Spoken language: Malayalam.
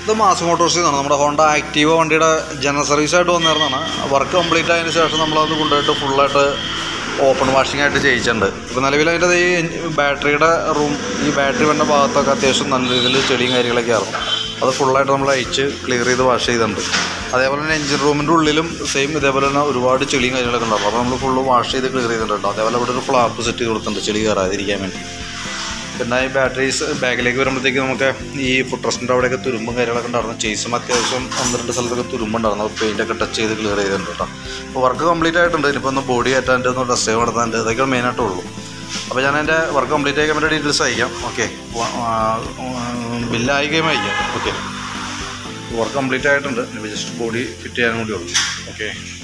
ഇത് മാസ് മോട്ടോഴ്സിൽ നിന്നാണ് നമ്മുടെ ഹോണ്ട ആക്റ്റീവ വണ്ടിയുടെ ജനറൽ സർവീസായിട്ട് വന്നിരുന്നതാണ് വർക്ക് കംപ്ലീറ്റ് ആയതിനു ശേഷം നമ്മളത് കൊണ്ടുപോയിട്ട് ഫുള്ളായിട്ട് ഓപ്പൺ വാഷിംഗ് ആയിട്ട് ചെയ്യിച്ചിട്ടുണ്ട് ഇപ്പോൾ നിലവിൽ അതിൻ്റെ ഈ ബാറ്ററിയുടെ റൂം ഈ ബാറ്ററി വേണ്ട ഭാഗത്തൊക്കെ അത്യാവശ്യം നല്ല രീതിയിൽ ചെടിയും കാര്യങ്ങളൊക്കെ ആയിരുന്നു അത് ഫുള്ളായിട്ട് നമ്മൾ അഴിച്ച് ക്ലിയർ ചെയ്ത് വാഷ് ചെയ്തിട്ടുണ്ട് അതേപോലെ തന്നെ എഞ്ചിൻ റൂമിൻ്റെ ഉള്ളിലും സെയിം ഇതേപോലെ തന്നെ ഒരുപാട് ചെളിയും കാര്യങ്ങളൊക്കെ ഉണ്ടാവും അപ്പോൾ നമ്മൾ ഫുള്ള് വാഷ് ചെയ്ത് ക്ലിയർ ചെയ്തിട്ടുണ്ട് അതേപോലെ ഇവിടെ ഒരു ഫ്ലാപ്പ് സെറ്റ് ചെയ്ത് കൊടുത്തിട്ടുണ്ട് ചെളി കയറാതിരിക്കാൻ വേണ്ടി പിന്നെ ഈ ബാറ്ററീസ് ബാക്കിലേക്ക് വരുമ്പോഴത്തേക്ക് നമുക്ക് ഈ ഫുട്രസ്റ്റിൻ്റെ അവിടെയൊക്കെ തുരുമ്പും കാര്യങ്ങളൊക്കെ ഉണ്ടായിരുന്നു ചേസും അത്യാവശ്യം ഒന്ന് രണ്ട് സ്ഥലത്തൊക്കെ തുരുമ്പുണ്ടായിരുന്നു പെയിൻ്റൊക്കെ ടച്ച് ചെയ്ത് ക്ലിയർ ചെയ്തിട്ടുണ്ട് കേട്ടോ അപ്പോൾ വർക്ക് കംപ്ലീറ്റ് ആയിട്ടുണ്ട് ഇനിയിപ്പോൾ ഒന്ന് ബോഡി കയറ്റാണ്ട് ഒന്ന് ടെസ്റ്റ് ചെയ്ത് നടത്താണ്ട് ഇതൊക്കെ മെയിനായിട്ടുള്ളൂ അപ്പോൾ ഞാൻ എൻ്റെ വർക്ക് കംപ്ലീറ്റ് ആക്കാൻ വേണ്ടി ഡീറ്റെയിൽസ് അയക്കാം ഓക്കെ ബില്ലായി കഴിയുമ്പോൾ അയക്കാം ഓക്കെ വർക്ക് കംപ്ലീറ്റ് ആയിട്ടുണ്ട് ഇനി ജസ്റ്റ് ബോഡി ഫിറ്റ് ചെയ്യാനും കൂടി ഉള്ളൂ ഓക്കെ